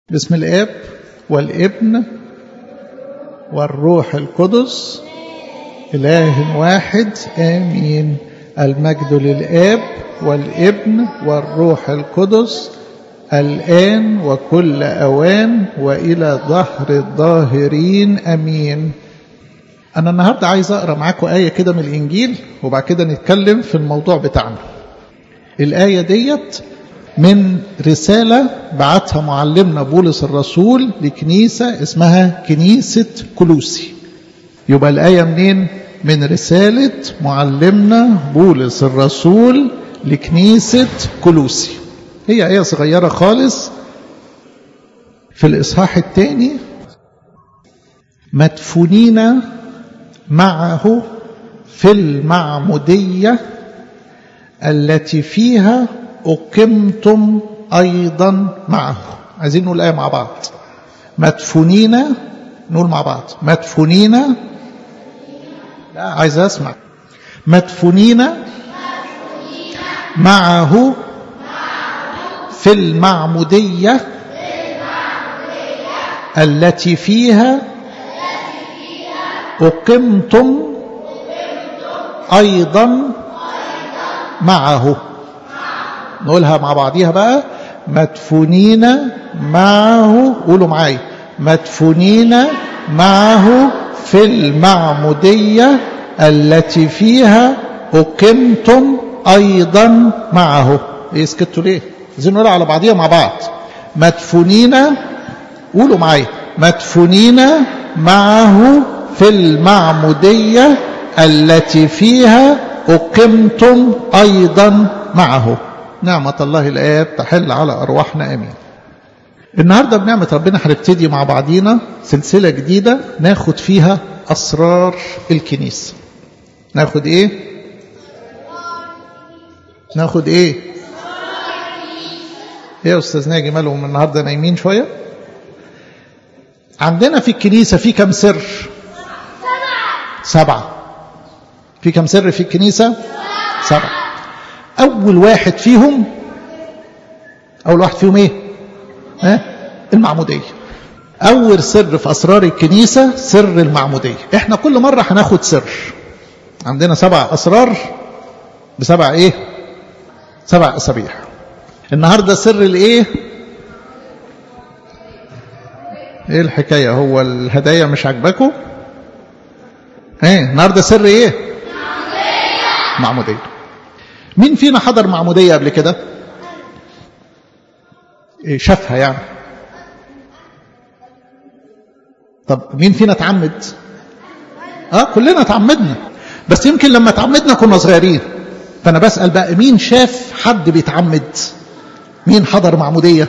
بسم الاب والابن والروح القدس اله واحد امين المجد للاب والابن والروح القدس الان وكل اوان والى ظهر الظاهرين امين انا النهارده عايز اقرا معاكم ايه كده من الانجيل وبعد كده نتكلم في الموضوع بتاعنا الايه ديت من رسالة بعتها معلمنا بولس الرسول لكنيسة اسمها كنيسة كلوسي يبقى الآية منين؟ من رسالة معلمنا بولس الرسول لكنيسة كلوسي هي آية صغيرة خالص في الإصحاح الثاني مدفونين معه في المعمودية التي فيها أقمتم أيضا معه عايزين نقول الآية مع بعض مدفونين نقول مع بعض مدفونين لا عايز أسمع مدفونين معه في المعمودية التي فيها أقمتم أيضا معه نقولها مع بعضيها بقى مدفونين معه قولوا معايا مدفونين معه في المعمودية التي فيها أقمتم أيضا معه إيه سكتوا ليه عايزين نقولها على بعضيها مع بعض مدفونين قولوا معايا مدفونين معه في المعمودية التي فيها أقمتم أيضا معه نعمة الله الآب تحل على أرواحنا آمين النهاردة بنعمة ربنا هنبتدي مع بعضينا سلسلة جديدة ناخد فيها أسرار الكنيسة ناخد إيه؟ ناخد إيه؟ إيه يا أستاذ ناجي مالهم النهاردة نايمين شوية؟ عندنا في الكنيسة في كم سر؟ سبعة في كم سر في الكنيسة؟ سبعة أول واحد فيهم أول واحد فيهم إيه؟ ها؟ المعمودية أول سر في أسرار الكنيسة سر المعمودية إحنا كل مرة هناخد سر عندنا سبع أسرار بسبع إيه؟ سبع أسابيع النهاردة سر الإيه؟ إيه الحكاية هو الهدايا مش عاجباكم؟ إيه النهاردة سر إيه؟ معمودية معمودية مين فينا حضر معمودية قبل كده شافها يعني طب مين فينا اتعمد اه كلنا اتعمدنا بس يمكن لما اتعمدنا كنا صغيرين فانا بسأل بقى مين شاف حد بيتعمد مين حضر معمودية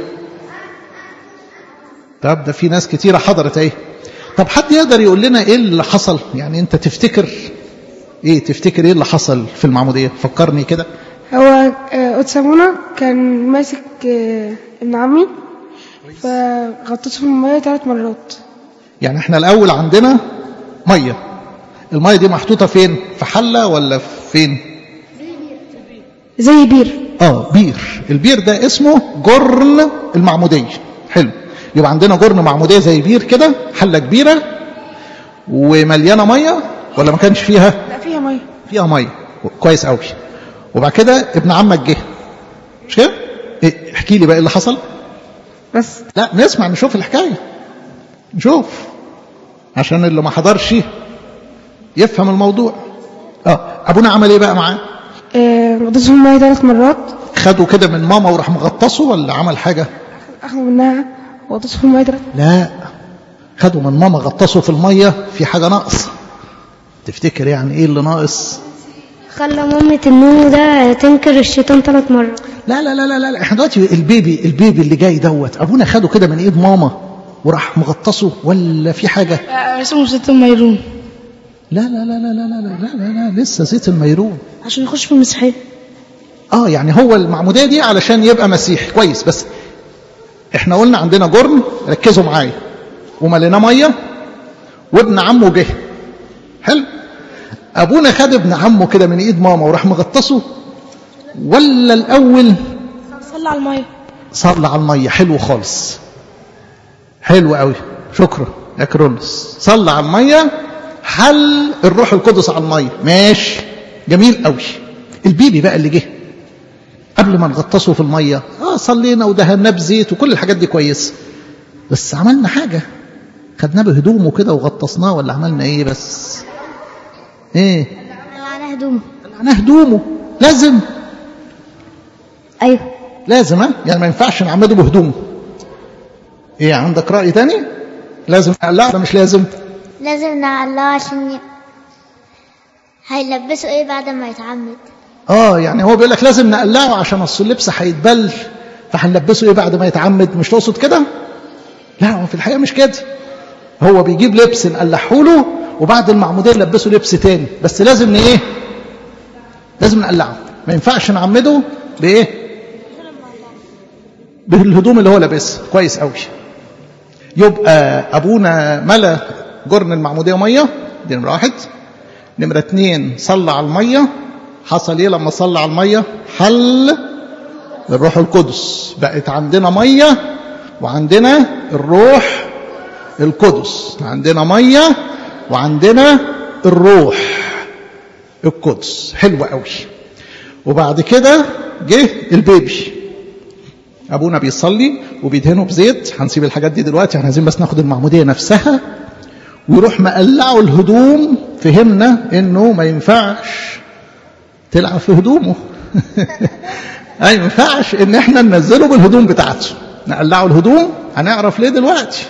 طب ده في ناس كتيرة حضرت ايه طب حد يقدر يقول لنا ايه اللي حصل يعني انت تفتكر ايه تفتكر ايه اللي حصل في المعمودية فكرني كده هو أتسابونا كان ماسك ابن عمي فغطيته في المية ثلاث مرات يعني احنا الاول عندنا مية المية دي محطوطة فين في حلة ولا فين زي بير اه بير البير ده اسمه جرن المعمودية حلو يبقى عندنا جرن معمودية زي بير كده حلة كبيرة ومليانة مية ولا ما كانش فيها لا فيها مية فيها مية كويس قوي وبعد كده ابن عمك جه مش كده إيه احكي لي بقى ايه اللي حصل بس لا نسمع نشوف الحكايه نشوف عشان اللي ما حضرش يفهم الموضوع اه ابونا عمل ايه بقى معاه غطيته في المية ثلاث مرات خده كده من ماما وراح مغطسه ولا عمل حاجه أخذوا منها وغطيته في المية ثلاث لا خده من ماما غطسه في الميه في حاجه ناقص تفتكر يعني ايه اللي ناقص خلى مامة النونو ده تنكر الشيطان ثلاث مرات لا لا لا لا لا احنا دلوقتي البيبي البيبي اللي جاي دوت ابونا خده كده من ايد ماما وراح مغطسه ولا في حاجه اسمه زيت الميرون لا لا لا لا لا لا لا لا, لا لسه زيت الميرون عشان يخش في المسيحية اه يعني هو المعموديه دي علشان يبقى مسيحي كويس بس احنا قلنا عندنا جرن ركزوا معايا ومليناه ميه وابن عمه جه حلو ابونا خد ابن عمه كده من ايد ماما وراح مغطسه ولا الاول صلى على المية صلى على الميه حلو خالص حلو قوي شكرا يا كرولس صلى على الميه حل الروح القدس على الميه ماشي جميل قوي البيبي بقى اللي جه قبل ما نغطسه في الميه اه صلينا ودهناه بزيت وكل الحاجات دي كويسه بس عملنا حاجه خدناه بهدومه كده وغطسناه ولا عملنا ايه بس ايه على هدومه قلعناه هدومه لازم ايوه لازم ها يعني ما ينفعش نعمده بهدومه ايه عندك رأي تاني لازم لا ولا مش لازم لازم نعلقه عشان ي... هيلبسه ايه بعد ما يتعمد اه يعني هو بيقول لك لازم نقلعه عشان اصل اللبس هيتبل فهنلبسه ايه بعد ما يتعمد مش تقصد كده لا هو في الحقيقه مش كده هو بيجيب لبس نقلعه له وبعد المعموديه نلبسه لبس تاني بس لازم ن- ايه لازم نقلعه ما ينفعش نعمده بايه بالهدوم اللي هو لابسها كويس قوي يبقى ابونا ملا جرن المعموديه ميه دي نمره واحد نمره اتنين صلى على الميه حصل ايه لما صلى على الميه حل الروح القدس بقت عندنا ميه وعندنا الروح القدس عندنا ميه وعندنا الروح القدس حلو قوي وبعد كده جه البيبي ابونا بيصلي وبيدهنه بزيت هنسيب الحاجات دي دلوقتي احنا عايزين بس ناخد المعموديه نفسها ويروح مقلعه الهدوم فهمنا انه ما ينفعش تلعب في هدومه اي ما ينفعش ان احنا ننزله بالهدوم بتاعته نقلعه الهدوم هنعرف ليه دلوقتي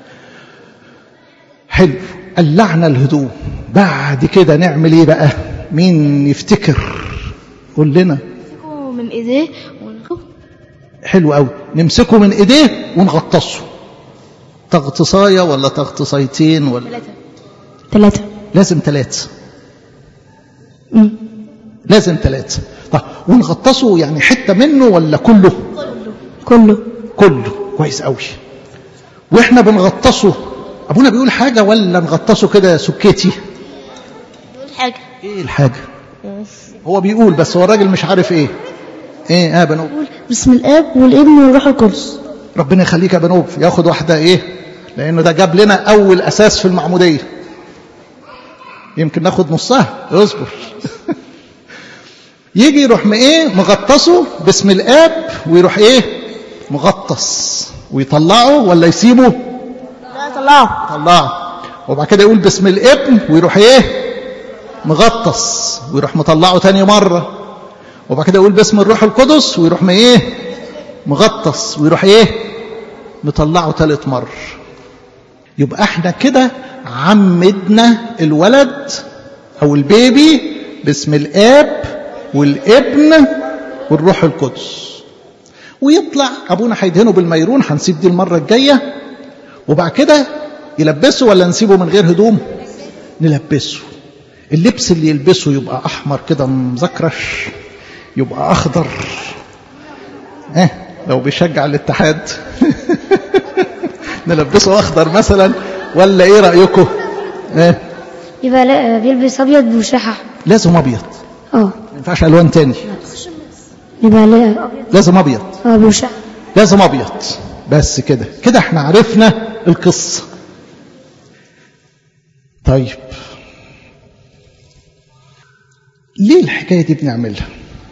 حلو قلعنا الهدوم بعد كده نعمل ايه بقى مين يفتكر قول لنا من ايديه ونخف حلو قوي نمسكه من ايديه ونغطسه تغطسايه ولا تغطسيتين ولا ثلاثة ثلاثة لازم ثلاثه أمم. لازم ثلاثه طب ونغطسه يعني حته منه ولا كله كله كله كويس قوي واحنا بنغطسه ابونا بيقول حاجه ولا نغطسه كده سكيتي بيقول حاجة ايه الحاجه هو بيقول بس هو الراجل مش عارف ايه ايه اه بنوب بسم الاب والابن والروح القدس ربنا يخليك يا بنوب ياخد واحده ايه لانه ده جاب لنا اول اساس في المعموديه يمكن ناخد نصها اصبر يجي يروح م- ايه مغطسه باسم الاب ويروح ايه مغطس ويطلعه ولا يسيبه لا طلعه طلعه وبعد كده يقول باسم الابن ويروح ايه مغطس ويروح مطلعه تاني مرة وبعد كده يقول باسم الروح القدس ويروح م- ايه مغطس ويروح ايه مطلعه تالت مرة يبقى احنا كده عمدنا الولد او البيبي باسم الاب والابن والروح القدس ويطلع ابونا هيدهنه بالميرون هنسيب دي المره الجايه وبعد كده يلبسه ولا نسيبه من غير هدوم نلبسه اللبس اللي يلبسه يبقى احمر كده مزكرش يبقى اخضر اه لو بيشجع الاتحاد نلبسه اخضر مثلا ولا ايه رايكم اه يبقى لا بيلبس ابيض بوشحة لازم ابيض اه ما ينفعش الوان تاني يبقى لا لازم ابيض اه بوشحة لازم ابيض بس كده كده احنا عرفنا القصه طيب ليه الحكايه دي بنعملها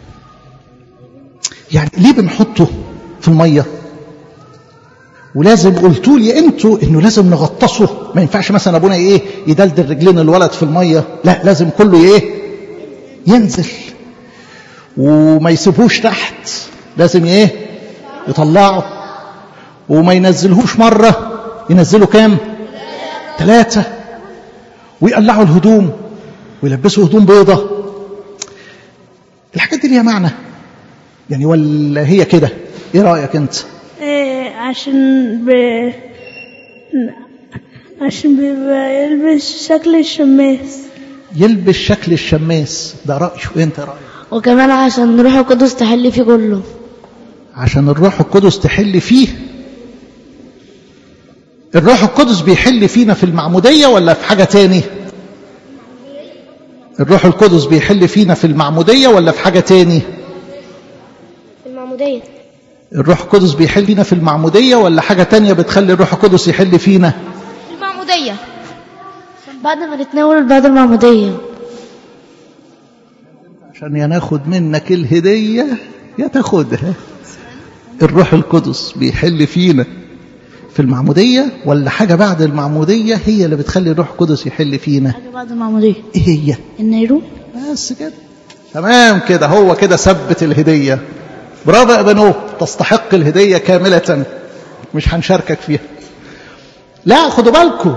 يعني ليه بنحطه في الميه ولازم قلتوا لي انتوا انه لازم نغطسه ما ينفعش مثلا ابونا ايه يدلدل رجلين الولد في الميه لا لازم كله ايه ينزل وما يسيبوش تحت لازم ايه يطلعه وما ينزلهوش مرة ينزلوا كام ثلاثة ويقلعوا الهدوم ويلبسوا هدوم بيضة الحاجات دي ليها معنى يعني ولا هي كده ايه رأيك انت إيه عشان ب... عشان بيبقى يلبس شكل الشماس يلبس شكل الشماس ده رأيه انت رأيك وكمان عشان روح القدس تحل فيه كله عشان الروح القدس تحل فيه الروح القدس بيحل فينا في المعمودية ولا في حاجة تاني الروح القدس بيحل فينا في المعمودية ولا في حاجة تاني المعمودية الروح القدس بيحل فينا في المعمودية ولا حاجة تانية بتخلي الروح القدس يحل فينا المعمودية بعد ما نتناول بعد المعمودية عشان يا ناخد منك الهدية يا تاخدها الروح القدس بيحل فينا في المعمودية ولا حاجة بعد المعمودية هي اللي بتخلي الروح القدس يحل فينا حاجة بعد المعمودية ايه هي النيرو بس كده تمام كده هو كده ثبت الهدية برافو يا بنو تستحق الهدية كاملة مش هنشاركك فيها لا خدوا بالكم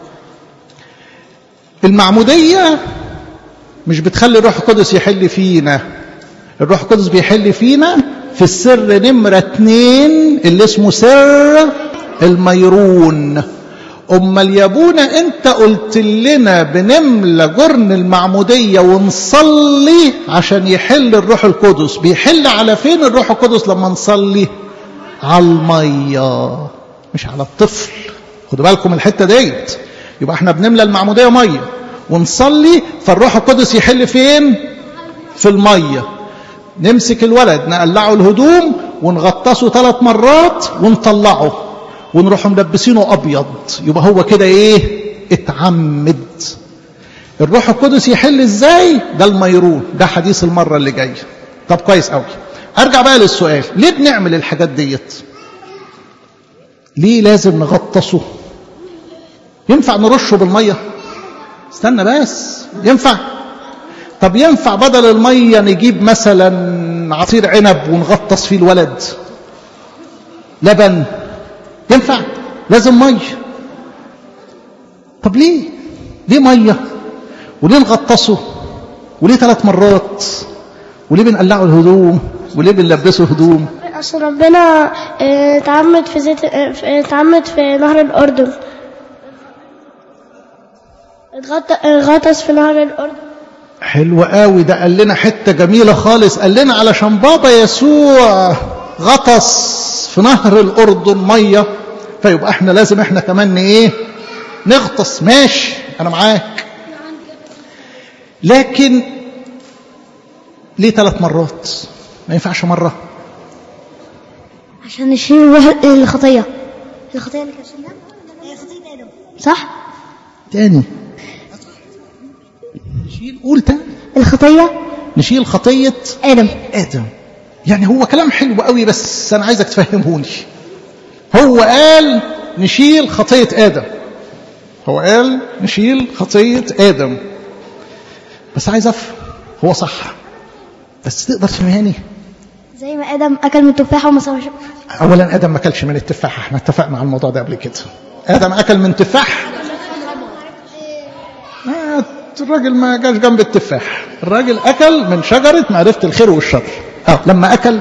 المعمودية مش بتخلي الروح القدس يحل فينا الروح القدس بيحل فينا في السر نمرة اتنين اللي اسمه سر الميرون امال يا ابونا انت قلت لنا بنملى جرن المعموديه ونصلي عشان يحل الروح القدس بيحل على فين الروح القدس لما نصلي على الميه مش على الطفل خدوا بالكم من الحته ديت يبقى احنا بنملى المعموديه ميه ونصلي فالروح القدس يحل فين في الميه نمسك الولد نقلعه الهدوم ونغطسه ثلاث مرات ونطلعه ونروح ملبسينه ابيض يبقى هو كده ايه اتعمد الروح القدس يحل ازاي ده الميرون ده حديث المره اللي جايه طب كويس قوي ارجع بقى للسؤال ليه بنعمل الحاجات ديت ليه لازم نغطسه ينفع نرشه بالميه استنى بس ينفع طب ينفع بدل الميه نجيب مثلا عصير عنب ونغطس فيه الولد لبن ينفع لازم ميه طب ليه ليه ميه وليه نغطسه وليه ثلاث مرات وليه بنقلعه الهدوم وليه بنلبسه هدوم عشان ربنا آه، اتعمد في زيت آه، في- آه، اتعمد في نهر الأردن اتغط- غطس في نهر الأردن حلو قوي ده قال لنا حته جميله خالص قال لنا علشان بابا يسوع غطس في نهر الاردن ميه فيبقى احنا لازم احنا كمان ايه نغطس ماشي انا معاك لكن ليه ثلاث مرات ما ينفعش مره عشان نشيل الوح- الخطية الخطية اللي كانت شلناها خطية آدم صح؟ تاني نشيل قول تاني الخطية نشيل خطيه آدم آدم يعني هو كلام حلو قوي بس أنا عايزك تفهمهوني هو قال نشيل خطية آدم هو قال نشيل خطية آدم بس عايز أفهم هو صح بس تقدر تفهماني زي ما آدم أكل من التفاحة وما سواش أولا آدم ما أكلش من التفاح احنا اتفقنا على الموضوع ده قبل كده آدم أكل من تفاح ما الراجل ما جاش جنب التفاح الراجل أكل من شجرة معرفة الخير والشر اه لما أكل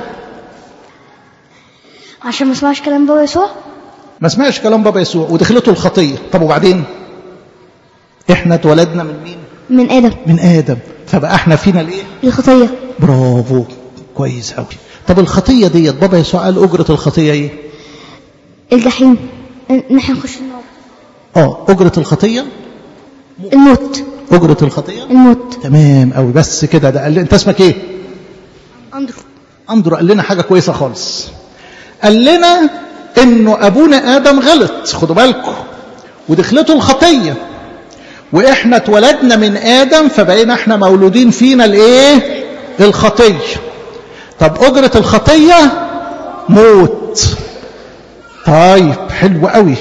عشان ما سمعش كلام بابا يسوع ما سمعش كلام بابا يسوع ودخلته الخطية طب وبعدين احنا اتولدنا من مين من آدم من آدم فبقى احنا فينا الايه الخطية برافو كويس قوي طب الخطية ديت بابا يسوع قال أجرة الخطية ايه الجحيم إن احنا نخش النار اه أجرة الخطية الموت أجرة الخطية الموت تمام قوي بس كده ده قال لي انت اسمك ايه أندرو اندرو قال لنا حاجة كويسة خالص قال لنا انه ابونا ادم غلط خدوا بالكم ودخلته الخطية واحنا اتولدنا من ادم فبقينا احنا مولودين فينا الايه الخطية طب اجرة الخطية موت طيب حلو قوي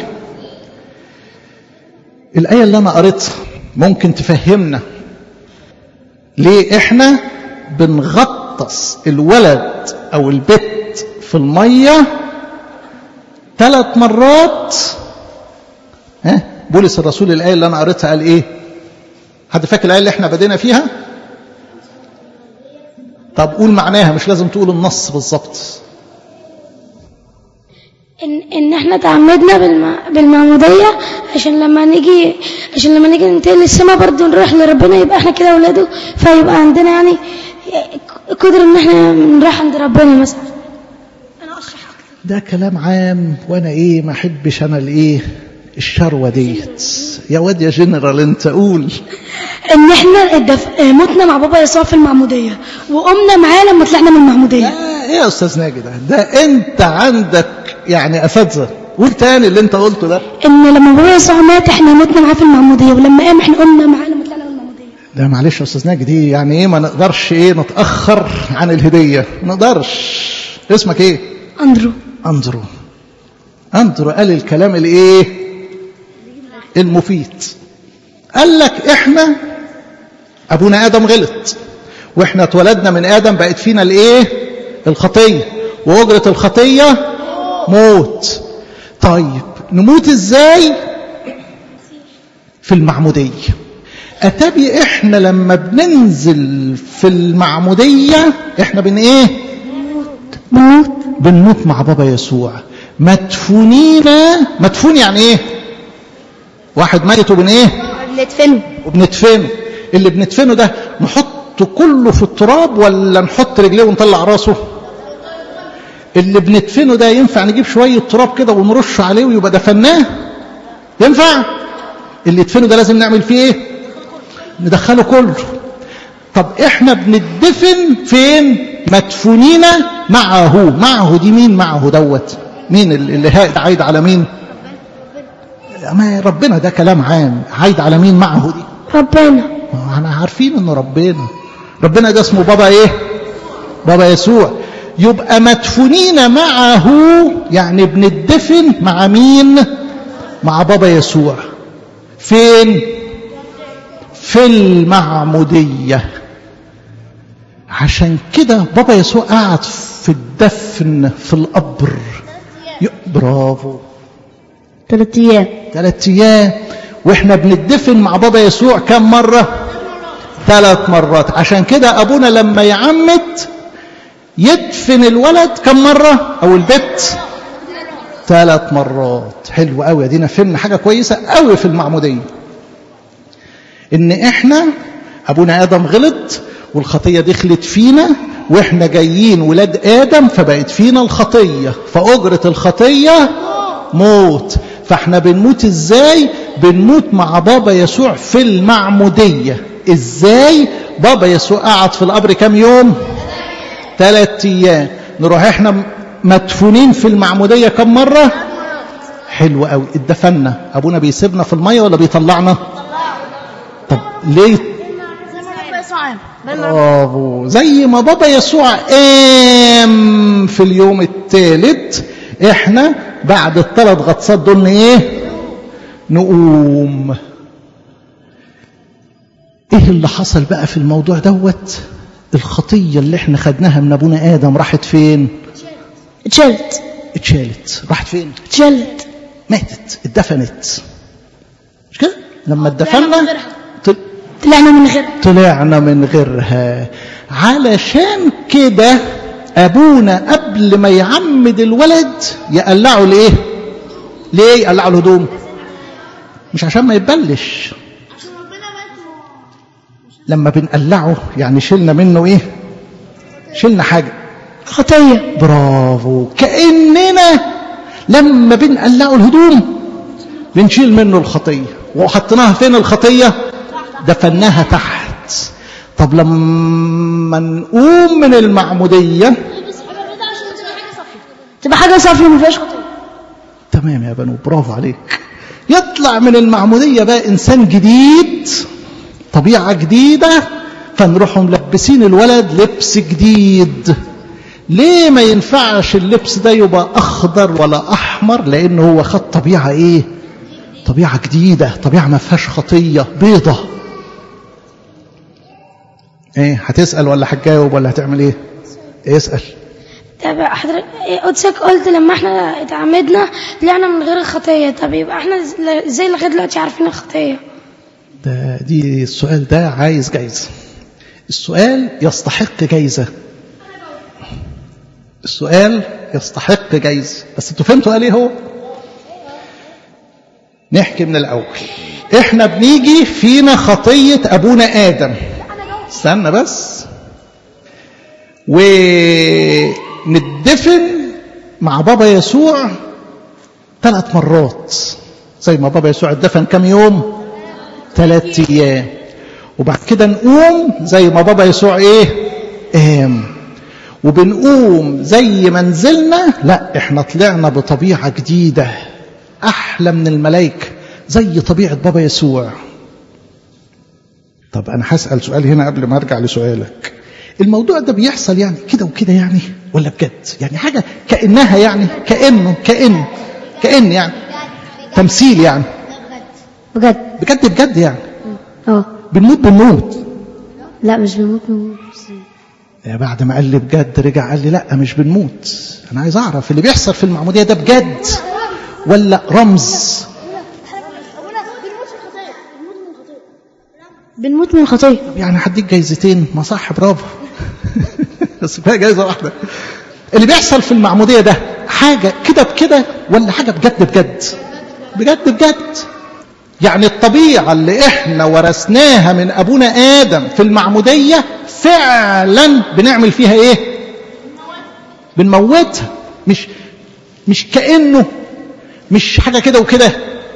الآية اللي أنا قريتها ممكن تفهمنا ليه إحنا بنغطس الولد أو البت في المية ثلاث مرات ها بولس الرسول الآية اللي أنا قريتها قال إيه حد فاكر الآية اللي إحنا بدينا فيها طب قول معناها مش لازم تقول النص بالظبط ان ان احنا تعمدنا بالم... بالمعموديه عشان لما نيجي عشان لما نيجي ننتقل للسما برضه نروح لربنا يبقى احنا كده اولاده فيبقى عندنا يعني قدر ان احنا نروح عند ربنا مثلا انا اشرح ده كلام عام وانا ايه ما احبش انا الايه الشروه ديت يا واد يا جنرال انت قول ان احنا الدف... متنا مع بابا يسوع في المعموديه وقمنا معاه لما طلعنا من المعموديه لا ايه يا استاذ ناجي ده ده انت عندك يعني اساتذه قول تاني اللي انت قلته ده ان لما بابا يسوع مات احنا متنا معاه في المعموديه ولما قام احنا قمنا معاه لما طلعنا من المعموديه ده معلش يا استاذ ناجي دي يعني ايه ما نقدرش ايه نتاخر عن الهديه ما نقدرش اسمك ايه اندرو اندرو اندرو قال الكلام الايه المفيد قال لك احنا ابونا ادم غلط واحنا اتولدنا من ادم بقت فينا الايه الخطيه واجره الخطيه موت طيب نموت ازاي في المعموديه اتبي احنا لما بننزل في المعموديه احنا بن ايه بنموت بنموت مع بابا يسوع مدفونين مدفون يعني ايه واحد ميت وبن ايه بندفنه وبندفنه اللي بندفنه ده نحط كله في التراب ولا نحط رجليه ونطلع راسه اللي بندفنه ده ينفع نجيب شوية تراب كده ونرش عليه ويبقى دفناه ينفع اللي يدفنه ده لازم نعمل فيه ايه ندخله كله طب احنا بندفن فين مدفونين معه معه دي مين معه دوت مين اللي هائد عايد على مين ما ربنا ده كلام عام عايد على مين معه دي ربنا ما احنا عارفين انه ربنا ربنا ده اسمه بابا ايه بابا يسوع يبقى مدفونين معه يعني بندفن مع مين مع بابا يسوع فين في المعمودية عشان كده بابا يسوع قعد في الدفن في القبر ي- برافو ثلاث ايام ثلاث ايام واحنا بندفن مع بابا يسوع كم مره ثلاث مرات عشان كده ابونا لما يعمد يدفن الولد كم مره او البت ثلاث مرات حلو قوي ادينا فهمنا حاجه كويسه قوي في المعموديه ان احنا ابونا ادم غلط والخطيه دخلت فينا واحنا جايين ولاد ادم فبقت فينا الخطيه فاجره الخطيه موت فاحنا بنموت ازاي بنموت مع بابا يسوع في المعموديه ازاي بابا يسوع قعد في القبر كام يوم ثلاث ايام نروح احنا مدفونين في المعموديه كم مره حلو قوي اتدفنا ابونا بيسيبنا في الميه ولا بيطلعنا طب ليه برافو زي ما بابا يسوع قام في اليوم الثالث احنا بعد الثلاث غطسات دول ايه نقوم ايه اللي حصل بقى في الموضوع دوت الخطيه اللي احنا خدناها من ابونا ادم راحت فين اتشلت اتشالت راحت فين اتشلت ماتت اتدفنت مش كده لما اتدفنا طل- طلعنا من غير طلعنا من غيرها علشان كده ابونا قبل ما يعمد الولد يقلعه لايه ليه يقلعه الهدوم مش عشان ما يتبلش لما بنقلعه يعني شلنا منه ايه شلنا حاجه خطيه برافو كاننا لما بنقلعه الهدوم بنشيل منه الخطيه وحطيناها فين الخطيه دفناها تحت طب لما نقوم من المعموديه تبقى حاجه صافيه ما فيهاش خطيه تمام يا بنو برافو عليك يطلع من المعمودية بقى إنسان جديد طبيعة جديدة فنروح ملبسين الولد لبس جديد ليه ما ينفعش اللبس ده يبقى أخضر ولا أحمر لأنه هو خد طبيعة إيه طبيعة جديدة طبيعة ما فيهاش خطية بيضة ايه هتسأل ولا هتجاوب ولا هتعمل ايه اسأل طب حضرتك قدسك قلت لما احنا اتعمدنا طلعنا من غير الخطيه طب يبقى احنا ازاي لغايه دلوقتي عارفين الخطيه ده دي السؤال ده عايز جايزة السؤال يستحق جايزة السؤال يستحق جايزة بس انتوا فهمتوا قال ايه هو نحكي من الاول احنا بنيجي فينا خطية ابونا ادم استنى بس وندفن مع بابا يسوع ثلاث مرات زي ما بابا يسوع اتدفن كم يوم ثلاث ايام وبعد كده نقوم زي ما بابا يسوع ايه قام وبنقوم زي ما نزلنا لا احنا طلعنا بطبيعة جديدة احلى من الملائكة زي طبيعة بابا يسوع طب انا هسأل سؤال هنا قبل ما ارجع لسؤالك الموضوع ده بيحصل يعني كده وكده يعني ولا بجد يعني حاجة كأنها يعني كأنه كأن كأن يعني تمثيل يعني بجد بجد بجد يعني اه بنموت بنموت لا مش بنموت بنموت بس يا بعد ما قال لي بجد رجع قال لي لا مش بنموت انا عايز اعرف اللي بيحصل في المعموديه ده بجد ولا رمز بنموت من الخطية يعني هديك جايزتين ما صح برافو بس فيها جايزه واحده اللي بيحصل في المعموديه ده حاجه كده بكده ولا حاجه بجد بجد بجد بجد يعني الطبيعه اللي احنا ورثناها من ابونا ادم في المعموديه فعلا بنعمل فيها ايه بنموتها مش مش كانه مش حاجه كده وكده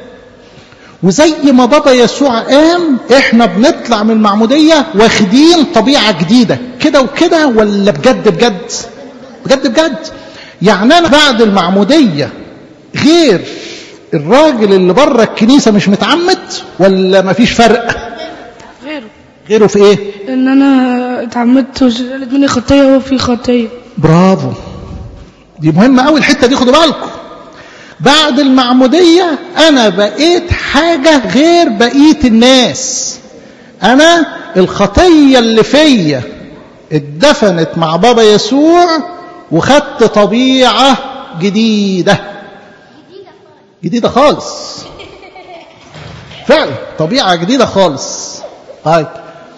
وزي ما بابا يسوع قام احنا بنطلع من المعمودية واخدين طبيعة جديدة كده وكده ولا بجد بجد بجد بجد يعني انا بعد المعمودية غير الراجل اللي بره الكنيسة مش متعمد ولا مفيش فرق غيره غيره في ايه ان انا اتعمدت وشالت مني خطيه وهو في خطيه برافو دي مهمة قوي الحتة دي خدوا بالكم بعد المعمودية أنا بقيت حاجة غير بقية الناس أنا الخطية اللي فيا اتدفنت مع بابا يسوع وخدت طبيعة جديدة جديدة خالص فعلا طبيعة جديدة خالص طيب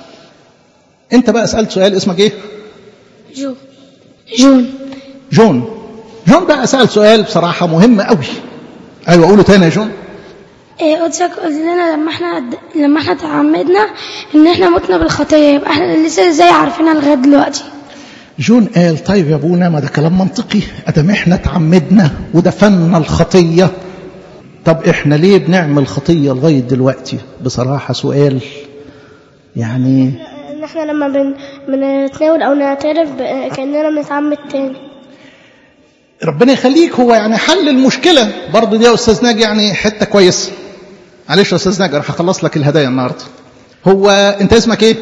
انت بقى سألت سؤال اسمك ايه جون جون جون جون بقى سأل سؤال بصراحة مهم قوي ايوه قوله تاني يا جون إيه قدسك قلت لنا لما احنا لما احنا تعمدنا ان احنا متنا بالخطيه يبقى احنا لسه ازاي عارفينها لغايه دلوقتي جون قال طيب يا ابونا ما ده كلام منطقي ادام احنا تعمدنا ودفنا الخطيه طب احنا ليه بنعمل خطيه لغايه دلوقتي بصراحه سؤال يعني ان احنا لما بن... بنتناول او نعترف ب... كاننا بنتعمد تاني ربنا يخليك هو يعني حل المشكله برضه دي يا استاذ ناجي يعني حته كويسه معلش يا استاذ ناجي راح اخلص لك الهدايا النهارده هو انت اسمك ايه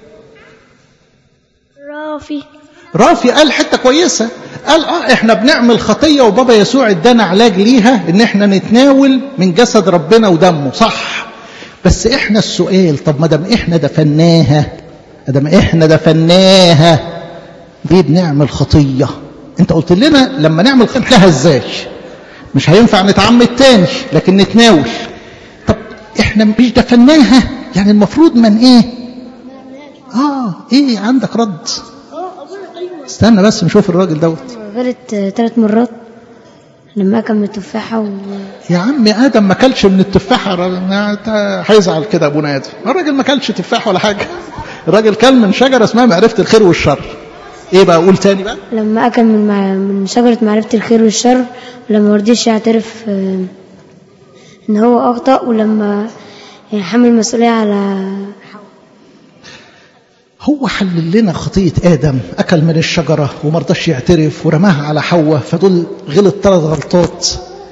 رافي رافي قال حته كويسه قال اه احنا بنعمل خطيه وبابا يسوع ادانا علاج ليها ان احنا نتناول من جسد ربنا ودمه صح بس احنا السؤال طب ما دام احنا دفناها ادام احنا دفناها ليه بنعمل خطيه انت قلت لنا لما نعمل خطيه ازاي مش هينفع نتعمد تاني لكن نتناول طب احنا مش دفناها يعني المفروض من ايه اه ايه عندك رد استنى بس نشوف الراجل دوت غلط ثلاث مرات لما اكل من التفاحه و... يا عم ادم ما كلش من التفاحه الراجل- هيزعل كده ابونا ادم الراجل ما كلش تفاح ولا حاجه الراجل كل من شجره اسمها معرفه الخير والشر ايه بقى قول تاني بقى لما اكل من مع... من شجره معرفه الخير والشر ولما مرضيش يعترف آه، ان هو اخطا ولما حمل المسؤوليه على هو حلل لنا خطية آدم أكل من الشجرة وما رضاش يعترف ورماها على حواء فدول غلط ثلاث غلطات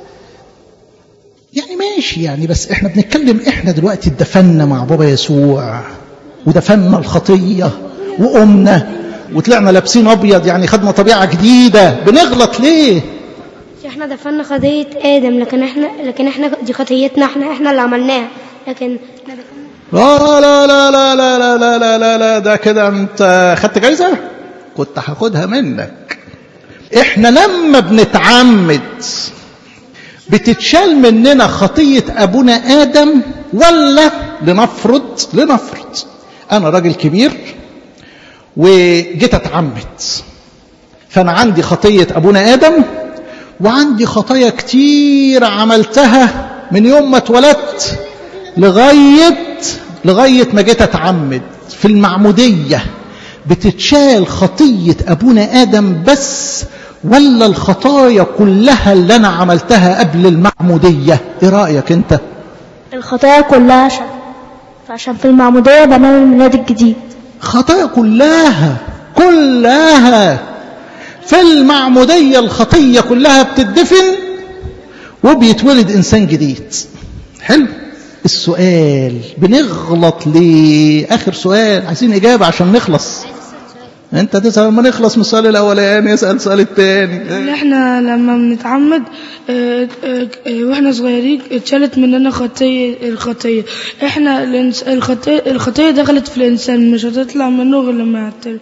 يعني ماشي يعني بس احنا بنتكلم احنا دلوقتي اتدفنا مع بابا يسوع ودفنا الخطية وقمنا وطلعنا لابسين أبيض يعني خدنا طبيعة جديدة بنغلط ليه؟ احنا دفنا خطيه ادم لكن احنا لكن احنا دي خطيتنا احنا احنا اللي عملناها لكن احنا دفنا لا لا لا لا لا لا لا لا لا لا ده كده انت خدت جايزة كنت هاخدها منك احنا لما بنتعمد بتتشال مننا خطية ابونا ادم ولا لنفرض لنفرض انا راجل كبير وجيت اتعمد فانا عندي خطية ابونا ادم وعندي خطايا كتير عملتها من يوم ما اتولدت لغاية لغاية ما جيت أتعمد في المعمودية بتتشال خطية أبونا آدم بس ولا الخطايا كلها اللي أنا عملتها قبل المعمودية إيه رأيك أنت الخطايا كلها عشان فعشان في المعمودية بنعمل الميلاد الجديد خطايا كلها كلها في المعمودية الخطية كلها بتدفن وبيتولد إنسان جديد حلو السؤال بنغلط ليه آخر سؤال عايزين إجابة عشان نخلص انت تسأل لما نخلص من السؤال الاولاني اسال السؤال الثاني ان احنا لما بنتعمد آه، آه، آه، واحنا صغيرين اتشالت مننا خطية الخطية احنا الإنس- الخطية الخطية دخلت في الانسان مش هتطلع منه غير لما يعترف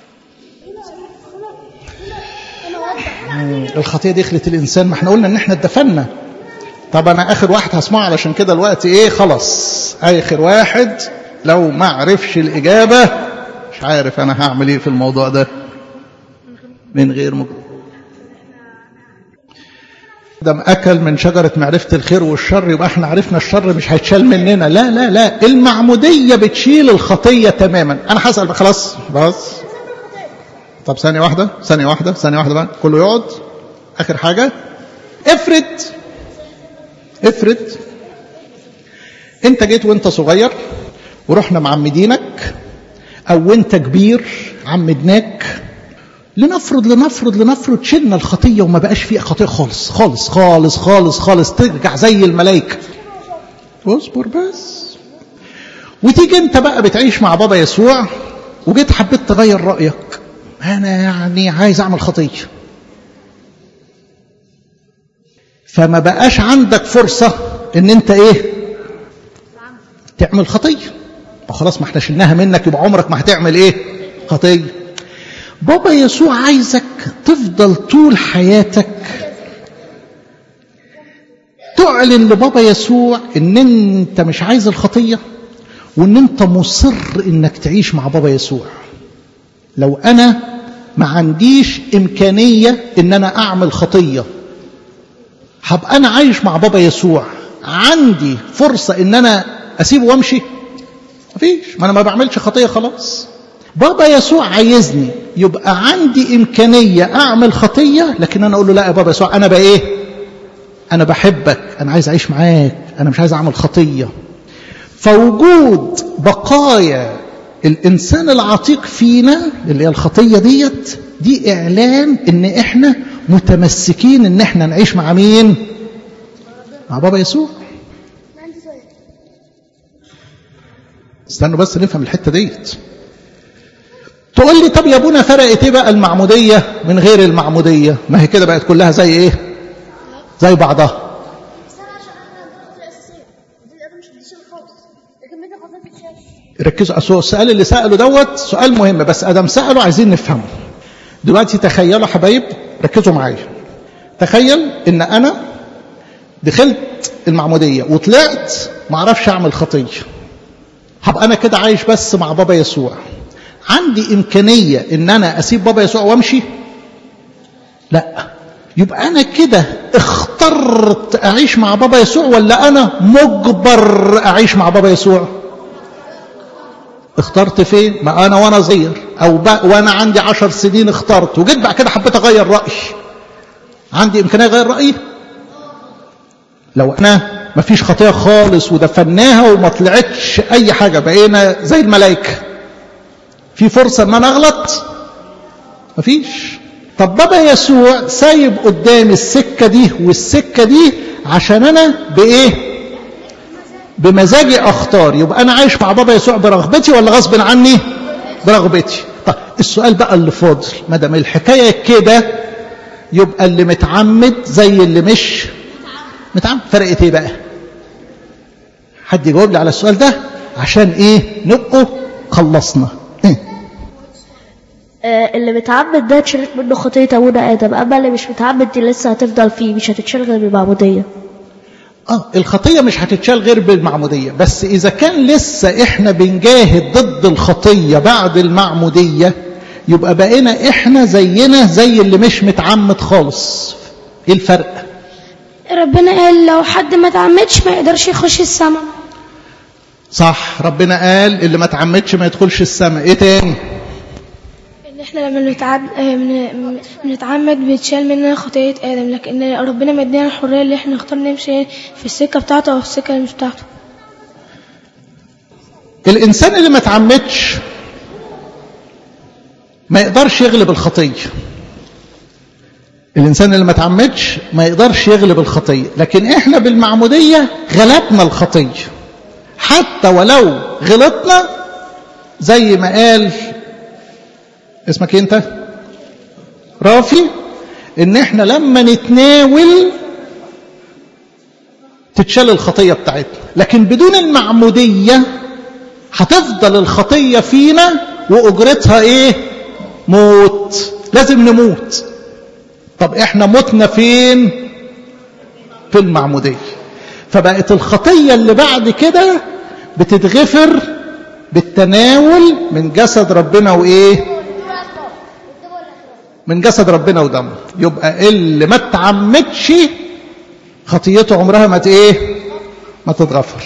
الخطيه دخلت الانسان ما احنا قلنا ان احنا اتدفنا طب انا اخر واحد هسمعه علشان كده الوقت ايه خلاص اخر واحد لو ما عرفش الاجابه مش عارف انا هعمل ايه في الموضوع ده من غير مجرد دم اكل من شجره معرفه الخير والشر يبقى احنا عرفنا الشر مش هيتشال مننا لا لا لا المعموديه بتشيل الخطيه تماما انا هسال بقى خلاص بس طب ثانيه واحده ثانيه واحده ثانيه واحده بقى كله يقعد اخر حاجه افرض افرض انت جيت وانت صغير ورحنا معمدينك او وانت كبير عمدناك لنفرض لنفرض لنفرض شلنا الخطيه وما بقاش فيه خطيه خالص خالص خالص خالص خالص ترجع زي الملائكه اصبر بس وتيجي انت بقى بتعيش مع بابا يسوع وجيت حبيت تغير رايك انا يعني عايز اعمل خطيه فما بقاش عندك فرصه ان انت ايه تعمل خطيه خلاص ما احنا شلناها منك يبقى عمرك ما هتعمل ايه خطيه بابا يسوع عايزك تفضل طول حياتك تعلن لبابا يسوع ان انت مش عايز الخطيه وان انت مصر انك تعيش مع بابا يسوع لو انا ما عنديش امكانيه ان انا اعمل خطيه هبقى انا عايش مع بابا يسوع عندي فرصه ان انا اسيبه وامشي مفيش ما انا ما بعملش خطيه خلاص بابا يسوع عايزني يبقى عندي امكانيه اعمل خطيه لكن انا اقول له لا يا بابا يسوع انا بقى ايه انا بحبك انا عايز اعيش معاك انا مش عايز اعمل خطيه فوجود بقايا الانسان العتيق فينا اللي هي الخطيه ديت دي اعلان ان احنا متمسكين ان احنا نعيش مع مين مع بابا يسوع استنوا بس نفهم الحته ديت تقول لي طب يا ابونا فرقت ايه بقى المعموديه من غير المعموديه ما هي كده بقت كلها زي ايه زي بعضها ركزوا أصل السؤال اللي سأله دوت سؤال مهم بس ادم سأله عايزين نفهمه دلوقتي تخيلوا حبايب ركزوا معايا تخيل ان انا دخلت المعموديه وطلعت ما اعرفش اعمل خطيه هبقى انا كده عايش بس مع بابا يسوع عندي امكانيه ان انا اسيب بابا يسوع وامشي لا يبقى انا كده اخترت اعيش مع بابا يسوع ولا انا مجبر اعيش مع بابا يسوع اخترت فين ما انا وانا صغير او بقى وانا عندي عشر سنين اخترت وجيت بقى كده حبيت اغير رايي عندي امكانيه اغير رايي لو انا ما فيش خطيه خالص ودفناها وما طلعتش اي حاجه بقينا زي الملائكه في فرصه ان انا اغلط مفيش طب بابا يسوع سايب قدامي السكه دي والسكه دي عشان انا بايه بمزاجي اختار يبقى انا عايش مع بابا يسوع برغبتي ولا غصب عني برغبتي طب السؤال بقى اللي فاضل ما دام الحكايه كده يبقى اللي متعمد زي اللي مش متعمد فرقت ايه بقى حد يجاوب لي على السؤال ده عشان ايه نبقوا خلصنا إيه؟ آه، اللي متعمد ده اتشالت منه خطية أبونا آدم أما اللي مش متعمد دي لسه هتفضل فيه مش هتتشال غير بالمعمودية اه الخطيه مش هتتشال غير بالمعموديه بس اذا كان لسه احنا بنجاهد ضد الخطيه بعد المعموديه يبقى بقينا احنا زينا زي اللي مش متعمد خالص ايه الفرق ربنا قال لو حد ما تعمدش ما يقدرش يخش السماء صح ربنا قال اللي ما تعمدش ما يدخلش السماء ايه تاني ان احنا لما بنتعد... آه، بن- بنتعمد بيتشال مننا خطية آدم لكن ربنا مدينا الحرية اللي احنا نختار نمشي في السكة بتاعته أو في السكة اللي مش بتاعته الانسان اللي ما تعمدش ما يقدرش يغلب الخطيه الإنسان اللي ما تعمدش ما يقدرش يغلب الخطية لكن إحنا بالمعمودية غلبنا الخطية حتى ولو غلطنا زي ما قال اسمك إيه انت رافي ان احنا لما نتناول تتشال الخطية بتاعتنا لكن بدون المعمودية هتفضل الخطية فينا وأجرتها ايه موت لازم نموت طب احنا متنا فين في المعمودية فبقت الخطية اللي بعد كده بتتغفر بالتناول من جسد ربنا وايه من جسد ربنا ودمه يبقى اللي ما تعمدش خطيته عمرها ما ايه ما تتغفر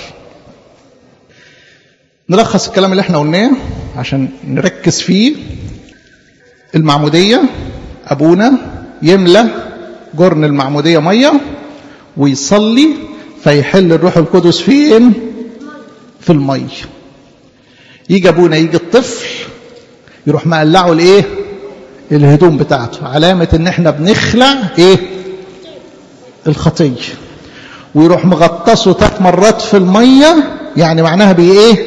نلخص الكلام اللي احنا قلناه عشان نركز فيه المعمودية أبونا يملى جرن المعمودية مية ويصلي فيحل الروح القدس فين في المية يجي أبونا يجي الطفل يروح مقلعه الايه الهدوم بتاعته علامة ان احنا بنخلع ايه الخطية ويروح مغطسه ثلاث مرات في المية يعني معناها بايه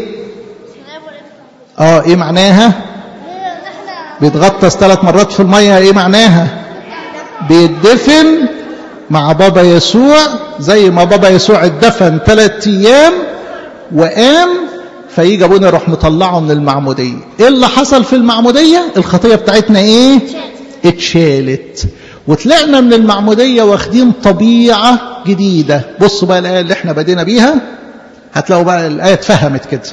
اه ايه معناها بيتغطس ثلاث مرات في المية ايه معناها بيدفن مع بابا يسوع زي ما بابا يسوع اتدفن ثلاث ايام وقام فيجي ابونا يروح مطلعه من المعموديه ايه اللي حصل في المعموديه الخطيه بتاعتنا ايه اتشالت وطلعنا من المعموديه واخدين طبيعه جديده بصوا بقى الايه اللي احنا بدينا بيها هتلاقوا بقى الايه اتفهمت كده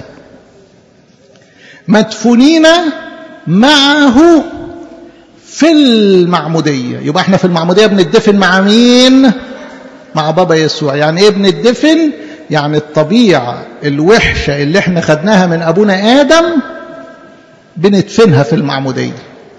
مدفونين معه في المعموديه يبقى احنا في المعموديه بنتدفن مع مين مع بابا يسوع يعني ايه بنتدفن يعني الطبيعة الوحشة اللي احنا خدناها من أبونا آدم بندفنها في المعمودية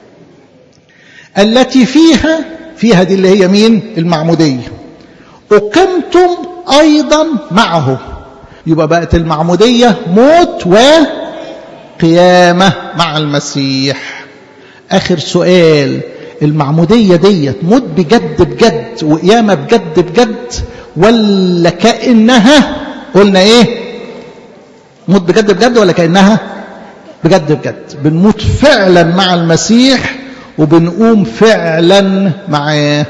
التي فيها فيها دي اللي هي مين المعمودية أقمتم أيضا معه يبقى بقت المعمودية موت وقيامة مع المسيح آخر سؤال المعمودية ديت موت بجد بجد وقيامة بجد بجد ولا كأنها قلنا ايه موت بجد بجد ولا كأنها بجد بجد بنموت فعلا مع المسيح وبنقوم فعلا معاه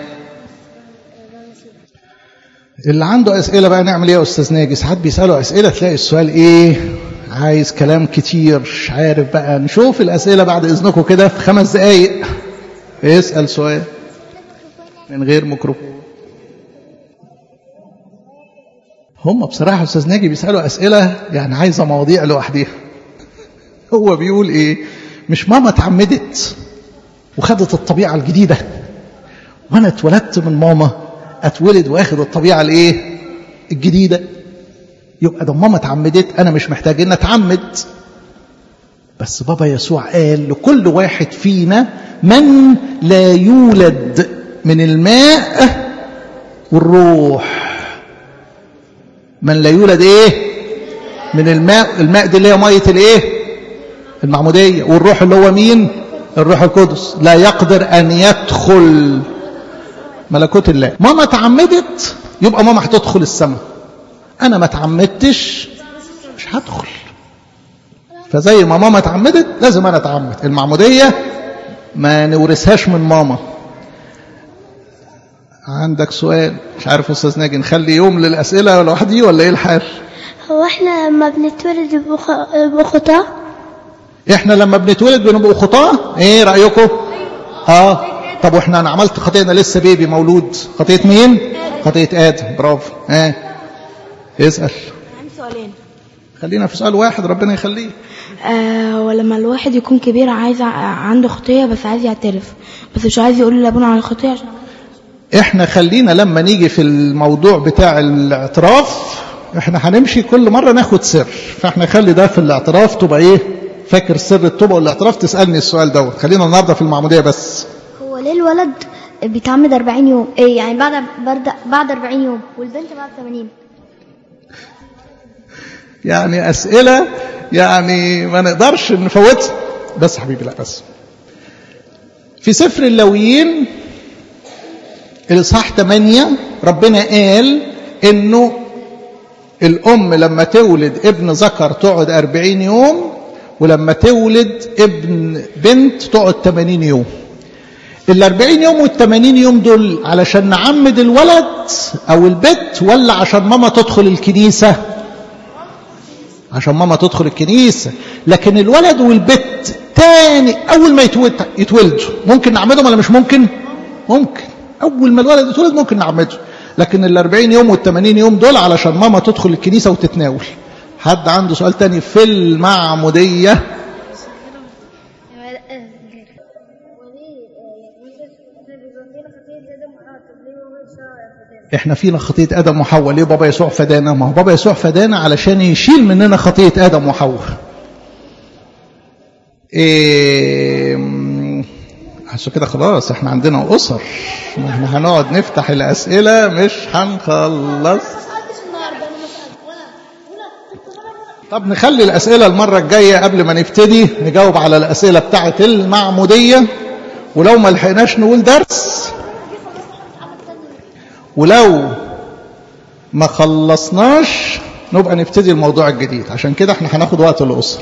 اللي عنده أسئلة بقى نعمل ايه يا أستاذ ناجي ساعات بيسألوا أسئلة تلاقي السؤال ايه عايز كلام كتير مش عارف بقى نشوف الأسئلة بعد إذنكم كده في خمس دقايق اسأل سؤال من غير ميكروفون هم بصراحة أستاذ ناجي بيسألوا أسئلة يعني عايزة مواضيع لوحديها هو بيقول إيه مش ماما اتعمدت وخدت الطبيعة الجديدة وأنا اتولدت من ماما اتولد واخد الطبيعة الإيه الجديدة يبقى ده ماما اتعمدت أنا مش محتاج إن أتعمد بس بابا يسوع قال لكل واحد فينا من لا يولد من الماء والروح من لا يولد ايه من الماء الماء دي اللي هي ميه الايه المعموديه والروح اللي هو مين الروح القدس لا يقدر ان يدخل ملكوت الله ماما تعمدت يبقى ماما هتدخل السماء انا ما تعمدتش مش هدخل فزي ما ماما اتعمدت لازم انا اتعمد المعموديه ما نورثهاش من ماما عندك سؤال مش عارف استاذ ناجي نخلي يوم للاسئله لوحدي ولا ايه الحال هو احنا لما بنتولد بخطاه احنا لما بنتولد بنبقى خطاه ايه رايكم اه طب واحنا انا عملت خطيه انا لسه بيبي مولود خطيه مين خطيه ادم برافو ها آه. اسال عندي سؤالين خلينا في سؤال واحد ربنا يخليه آه ولما الواحد يكون كبير عايز ع- عنده خطية بس عايز يعترف بس مش عايز يقول لابونا على الخطية عشان احنا خلينا لما نيجي في الموضوع بتاع الاعتراف احنا هنمشي كل مرة ناخد سر فاحنا خلي ده في الاعتراف تبقى ايه فاكر سر التوبة والاعتراف تسألني السؤال دوت خلينا النهاردة في المعمودية بس هو ليه الولد بيتعمد 40 يوم ايه يعني بعد بعد بعد 40 يوم والبنت بعد 80 يعني أسئلة يعني ما نقدرش نفوتها بس حبيبي لا بس في سفر اللويين الإصحاح 8 ربنا قال إنه الأم لما تولد ابن ذكر تقعد 40 يوم ولما تولد ابن بنت تقعد 80 يوم ال 40 يوم وال 80 يوم دول علشان نعمد الولد او البت ولا عشان ماما تدخل الكنيسه عشان ماما تدخل الكنيسه لكن الولد والبت تاني اول ما يتولدوا ممكن نعمدهم ولا مش ممكن ممكن اول ما الولد يتولد ممكن نعمده لكن ال 40 يوم وال 80 يوم دول علشان ماما تدخل الكنيسه وتتناول حد عنده سؤال تاني في المعموديه احنا فينا خطيه ادم وحواء ليه بابا يسوع فدانا ما هو بابا يسوع فدانا علشان يشيل مننا خطيه ادم وحواء إيه عشان كده خلاص احنا عندنا اسر احنا هنقعد نفتح الاسئله مش هنخلص طب نخلي الاسئله المره الجايه قبل ما نبتدي نجاوب على الاسئله بتاعه المعموديه ولو ما لحقناش نقول درس ولو ما خلصناش نبقى نبتدي الموضوع الجديد عشان كده احنا هناخد وقت الأسر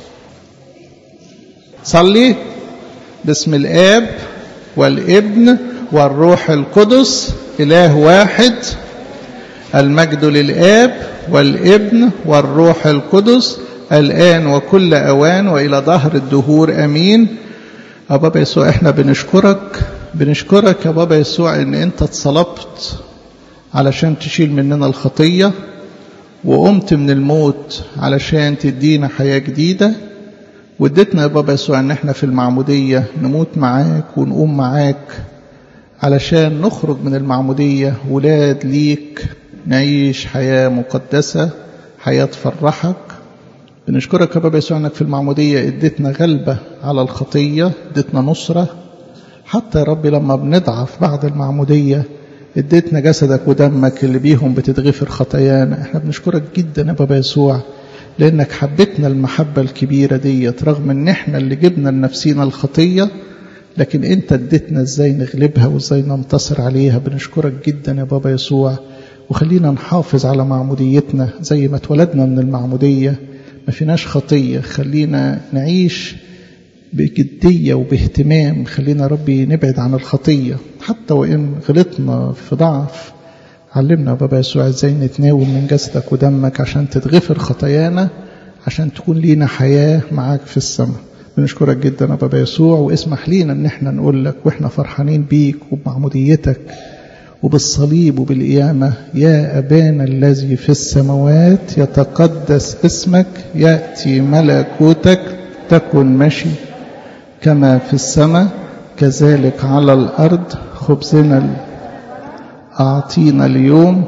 صلي باسم الآب والابن والروح القدس إله واحد المجد للآب والابن والروح القدس الآن وكل أوان وإلى ظهر الدهور أمين يا بابا يسوع احنا بنشكرك بنشكرك يا بابا يسوع ان انت اتصلبت علشان تشيل مننا الخطية وقمت من الموت علشان تدينا حياة جديدة واديتنا يا بابا يسوع ان احنا في المعمودية نموت معاك ونقوم معاك علشان نخرج من المعمودية ولاد ليك نعيش حياة مقدسة حياة تفرحك بنشكرك يا بابا يسوع انك في المعمودية اديتنا غلبة على الخطية اديتنا نصرة حتى يا رب لما بنضعف بعد المعمودية اديتنا جسدك ودمك اللي بيهم بتتغفر خطايانا احنا بنشكرك جدا يا بابا يسوع لانك حبتنا المحبة الكبيرة ديت رغم ان احنا اللي جبنا لنفسينا الخطية لكن انت اديتنا ازاي نغلبها وازاي ننتصر عليها بنشكرك جدا يا بابا يسوع وخلينا نحافظ على معموديتنا زي ما اتولدنا من المعمودية ما فيناش خطية خلينا نعيش بجدية وباهتمام خلينا ربي نبعد عن الخطية حتى وإن غلطنا في ضعف علمنا بابا يسوع ازاي نتناول من جسدك ودمك عشان تتغفر خطايانا عشان تكون لينا حياة معاك في السماء بنشكرك جدا يا بابا يسوع واسمح لينا ان احنا نقول لك واحنا فرحانين بيك وبمعموديتك وبالصليب وبالقيامة يا أبانا الذي في السماوات يتقدس اسمك يأتي ملكوتك تكن مشي كما في السماء كذلك على الأرض خبزنا أعطينا اليوم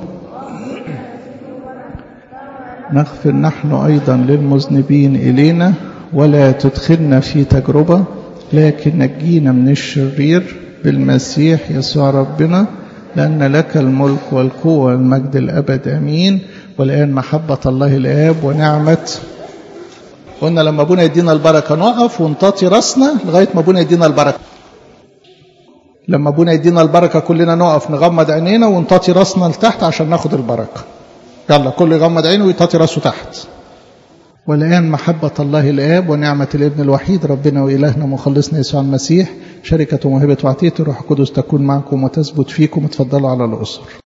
نغفر نحن أيضا للمذنبين إلينا ولا تدخلنا في تجربة لكن نجينا من الشرير بالمسيح يسوع ربنا لأن لك الملك والقوة والمجد الأبد أمين والآن محبة الله الآب ونعمة قلنا لما ابونا يدينا البركة نقف ونطاطي راسنا لغاية ما ابونا يدينا البركة لما ابونا يدينا البركة كلنا نقف نغمض عينينا ونطاطي راسنا لتحت عشان ناخد البركة يلا كل يغمض عينه ويطاطي راسه تحت والآن محبة الله الآب ونعمة الابن الوحيد ربنا وإلهنا مخلصنا يسوع المسيح شركة وموهبة وعطية الروح القدس تكون معكم وتثبت فيكم اتفضلوا على الأسر